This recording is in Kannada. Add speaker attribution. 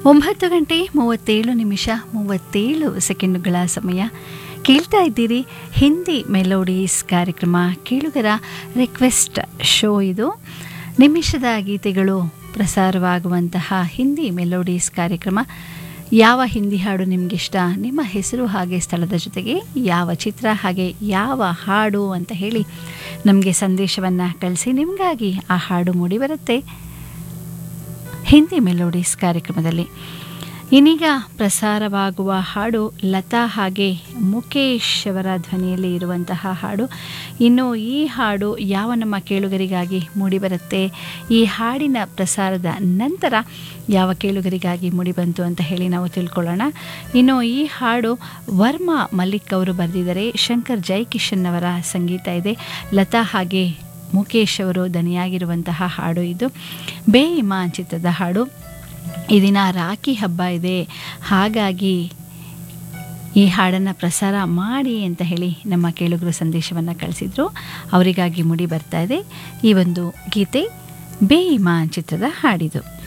Speaker 1: ಒಂಬತ್ತು ಗಂಟೆ ಮೂವತ್ತೇಳು ನಿಮಿಷ ಮೂವತ್ತೇಳು ಸೆಕೆಂಡುಗಳ ಸಮಯ ಕೇಳ್ತಾ ಇದ್ದೀರಿ ಹಿಂದಿ ಮೆಲೋಡೀಸ್ ಕಾರ್ಯಕ್ರಮ ಕೇಳುಗರ ರಿಕ್ವೆಸ್ಟ್ ಶೋ ಇದು ನಿಮಿಷದ ಗೀತೆಗಳು ಪ್ರಸಾರವಾಗುವಂತಹ ಹಿಂದಿ ಮೆಲೋಡೀಸ್ ಕಾರ್ಯಕ್ರಮ ಯಾವ ಹಿಂದಿ ಹಾಡು ನಿಮಗಿಷ್ಟ ನಿಮ್ಮ ಹೆಸರು ಹಾಗೆ ಸ್ಥಳದ ಜೊತೆಗೆ ಯಾವ ಚಿತ್ರ ಹಾಗೆ ಯಾವ ಹಾಡು ಅಂತ ಹೇಳಿ ನಮಗೆ ಸಂದೇಶವನ್ನು ಕಳಿಸಿ ನಿಮಗಾಗಿ ಆ ಹಾಡು ಮೂಡಿಬರುತ್ತೆ ಹಿಂದಿ ಮೆಲೋಡೀಸ್ ಕಾರ್ಯಕ್ರಮದಲ್ಲಿ ಇನ್ನೀಗ ಪ್ರಸಾರವಾಗುವ ಹಾಡು ಲತಾ ಹಾಗೆ ಮುಖೇಶ್ ಅವರ ಧ್ವನಿಯಲ್ಲಿ ಇರುವಂತಹ ಹಾಡು ಇನ್ನು ಈ ಹಾಡು ಯಾವ ನಮ್ಮ ಕೇಳುಗರಿಗಾಗಿ ಮೂಡಿಬರುತ್ತೆ ಈ ಹಾಡಿನ ಪ್ರಸಾರದ ನಂತರ ಯಾವ ಕೇಳುಗರಿಗಾಗಿ ಮೂಡಿಬಂತು ಅಂತ ಹೇಳಿ ನಾವು ತಿಳ್ಕೊಳ್ಳೋಣ ಇನ್ನು ಈ ಹಾಡು ವರ್ಮಾ ಮಲ್ಲಿಕ್ ಅವರು ಬರೆದಿದ್ದಾರೆ ಶಂಕರ್ ಜೈಕಿಶನ್ ಅವರ ಸಂಗೀತ ಇದೆ ಲತಾ ಹಾಗೆ ಮುಖೇಶ್ ಅವರು ದನಿಯಾಗಿರುವಂತಹ ಹಾಡು ಇದು ಬೇಯಿಮಾ ಚಿತ್ರದ ಹಾಡು ಈ ದಿನ ರಾಖಿ ಹಬ್ಬ ಇದೆ ಹಾಗಾಗಿ ಈ ಹಾಡನ್ನು ಪ್ರಸಾರ ಮಾಡಿ ಅಂತ ಹೇಳಿ ನಮ್ಮ ಕೇಳುಗರು ಸಂದೇಶವನ್ನು ಕಳಿಸಿದ್ರು ಅವರಿಗಾಗಿ ಮುಡಿ ಬರ್ತಾ ಇದೆ ಈ ಒಂದು ಗೀತೆ ಬೇಯಿಮಾ ಚಿತ್ರದ ಹಾಡಿದು